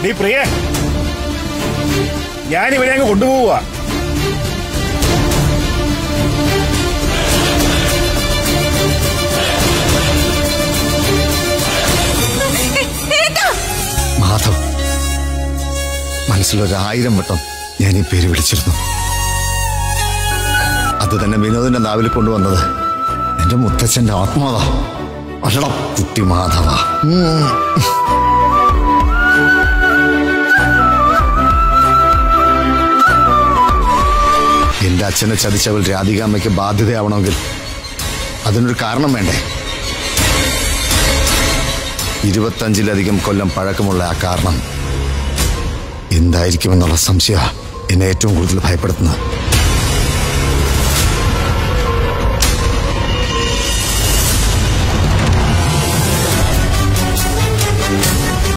നീ പ്രിയ ഞാൻ ഇവനെ അങ്ങ് കൊണ്ടുപോവുക മാധവ് മനസ്സിലൊരായിരം വട്ടം ഞാൻ ഈ പേര് വിളിച്ചിരുന്നു അത് തന്നെ വിനോദിന്റെ നാവിൽ കൊണ്ടുവന്നത് എന്റെ മുത്തച്ഛന്റെ ആത്മാവ അല്ലട കുട്ടി മാധവ ഉം. എന്റെ അച്ഛനെ ചതിച്ചവൾ രാധികാമ്മയ്ക്ക് ബാധ്യതയാവണമെങ്കിൽ അതിനൊരു കാരണം വേണ്ടേ ഇരുപത്തഞ്ചിലധികം കൊല്ലം പഴക്കമുള്ള ആ കാരണം എന്തായിരിക്കുമെന്നുള്ള സംശയ എന്നെ ഏറ്റവും കൂടുതൽ ഭയപ്പെടുത്തുന്നത്